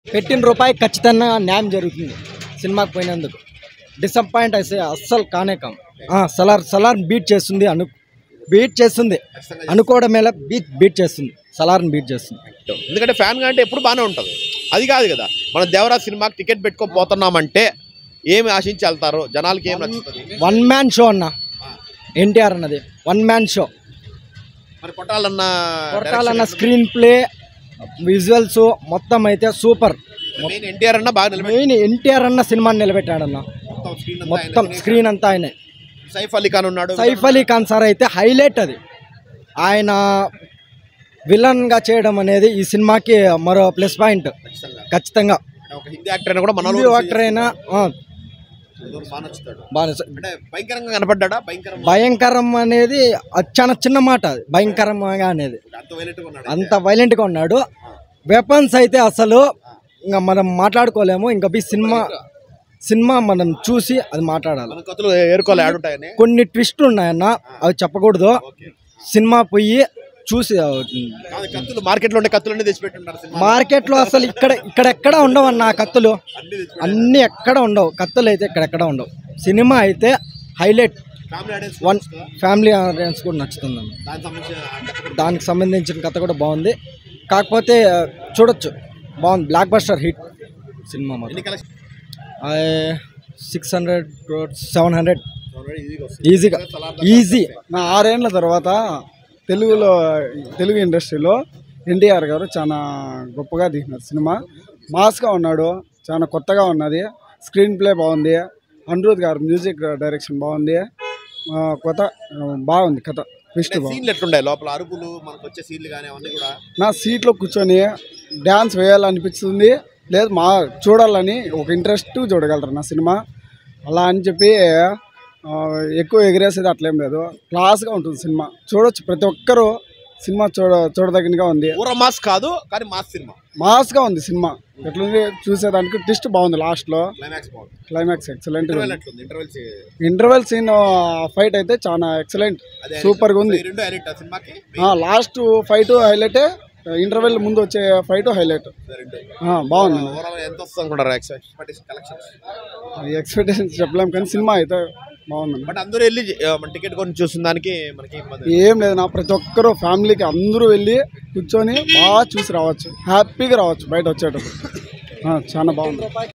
పెట్టిన రూపాయి ఖచ్చితంగా న్యాయం జరుగుతుంది సినిమాకి పోయినందుకు డిసప్పాయింట్ అయితే అస్సలు కానే కాం ఆ, సలార్ సలార్ బీట్ చేస్తుంది అను బీట్ చేస్తుంది అనుకోవడం మేళ బీట్ బీట్ చేస్తుంది సలార్ని బీట్ చేస్తుంది ఎందుకంటే ఫ్యాన్ గా అంటే ఎప్పుడు బాగానే ఉంటుంది అది కాదు కదా మన దేవరాజ్ సినిమాకి టికెట్ పెట్టుకొని పోతున్నామంటే ఏమి ఆశించి వెళ్తారు జనాలకి ఏం నచ్చుతుంది వన్ మ్యాన్ షో అన్న ఎన్టీఆర్ అన్నది వన్ మ్యాన్ షో మరి కొట్టాలన్న కొట్టాలన్న స్క్రీన్ ప్లే విజువల్స్ మొత్తం అయితే సూపర్ మెయిన్ ఎన్టీఆర్ అన్న బాగా నిలబెట్టి మెయిన్ ఎన్టీఆర్ అన్న సినిమాని నిలబెట్టాడన్న మొత్తం screen అంతా మొత్తం ఆయన స్క్రీన్ అంతా ఆయనే సైఫ్ అలీ ఖాన్ ఉన్నాడు సైఫ్ అలీ ఖాన్ సార్ అయితే హైలైట్ అది ఆయన విలన్గా చేయడం అనేది ఈ సినిమాకి మరో ప్లస్ పాయింట్ ఖచ్చితంగా. ఖచ్చితంగా ఒక హిందీ యాక్టర్ అయినా కూడా మన హిందీ యాక్టర్ అయినా ఆ, బాగా నచ్చుతాడు బాగా నచ్చ- అంటే భయంకరంగా కనపడ్డా భయంకరం భయంకరం అనేది అది చాలా చిన్న మాట అది, భయంకరంగా అనేది అంత వైలెంట్ ఉన్నాడు అంత వైలెంట్గా ఉన్నాడు వెపన్స్ అయితే అసలు ఇంకా మనం మాట్లాడుకోలేము ఇంకా ఈ సినిమా సినిమా మనం చూసి అది మాట్లాడాలి మన కత్తులు ఏరుకోవాలి ఆడుంటాయని కొన్ని ట్విస్టులు ఉన్నాయన్న అవి చెప్పకూడదు సినిమా పోయి చూసి కాదు, కత్తులు మార్కెట్ లో ఉండే కత్తులన్నీ తెచ్చిపెట్టుంటారు సినిమా మార్కెట్లో అసలు ఇక్కడ ఇక్కడెక్కడ ఉండవు అన్న ఆ కత్తులు అన్ని తెచ్చి అన్నీ ఎక్కడ ఉండవు కత్తులు అయితే ఇక్కడెక్కడ ఉండవు సినిమా అయితే highlight family audience one family audience కూడా నచ్చుతుంది అన్న దానికి సంబంధించిన ఆ కథ కూడా దానికి సంబంధించిన కథ కూడా బాగుంది కాకపోతే ఆ, చూడొచ్చు బాగుంది బ్లాక్ బస్టర్ హిట్ సినిమా మాత్రం ఎన్ని collection six hundred seven hundred ఈజీగా వస్తుంది ఈజీగా ఈజీ నా ఆరేళ్ల తర్వాత తెలుగులో తెలుగు ఇండస్ట్రీలో ఎన్టీఆర్ గారు చాలా గొప్పగా తీసినారు సినిమా మాస్గా ఉన్నాడు చాలా కొత్తగా ఉన్నది స్క్రీన్ ప్లే బాగుంది అనిరుద్ గారు మ్యూజిక్ డైరెక్షన్ బాగుంది ఆ, కొత్త ఆ, బాగుంది కథ ట్విస్ట్ బాగుంది సీన్లు ఎట్లుండే లోపల అరుపులు మనకు వచ్చే సీన్లు కానీ అవన్నీ కూడా నా సీట్లో కూర్చొని డ్యాన్స్ వేయాలనిపిస్తుంది లేదు మా చూడాలని ఒక ఇంట్రెస్ట్ చూడగలరు నా సినిమా అలా అని చెప్పి ఆ, ఎక్కువ ఎగిరేసేది అట్లేం లేదు క్లాస్గా ఉంటుంది సినిమా చూడొచ్చు ప్రతి ఒక్కరూ సినిమా చూడ చూడదగినగా ఉంది ఊర మాస్ కాదు కానీ మాస్ సినిమా మాస్గా ఉంది సినిమా ఎట్లుంది చూసేదానికి ట్విస్ట్ బాగుంది లాస్ట్లో క్లైమాక్స్ బాగుంది క్లైమాక్స్ ఎక్సలెంట్ ఇంటర్వెల్ ఎట్లుంది ఇంటర్వెల్స్ ఇంటర్వెల్ సీన్ ఫైట్ అయితే చాలా ఎక్సలెంట్ అదే సూపర్గా ఉంది ఈ రెండు హైలైట్ ఆ సినిమాకి లాస్ట్ ఫైట్ హైలైటే ఇంటర్వెల్ ముందు వచ్చే ఫైట్ హైలైట్ రెండు బాగుంది ఓవరాల్ ఎంత వస్తుంది అనుకుంటారు ఎక్స్పెక్టేషన్ కలెక్షన్స్ ఎక్స్పెక్టేషన్స్ చెప్పలేం కానీ సినిమా అయితే బాగుంది బట్ అందరూ వెళ్ళి ఆ, మన టికెట్ కొని చూసిన దానికి మనకి ఇబ్బంది ఏం లేదు నా ప్రతి ఒక్కరు ఫ్యామిలీకి అందరూ వెళ్ళి కూర్చొని బాగా చూసి రావచ్చు హ్యాపీగా రావచ్చు బయట వచ్చేటప్పుడు ఆ, చాలా బాగుంది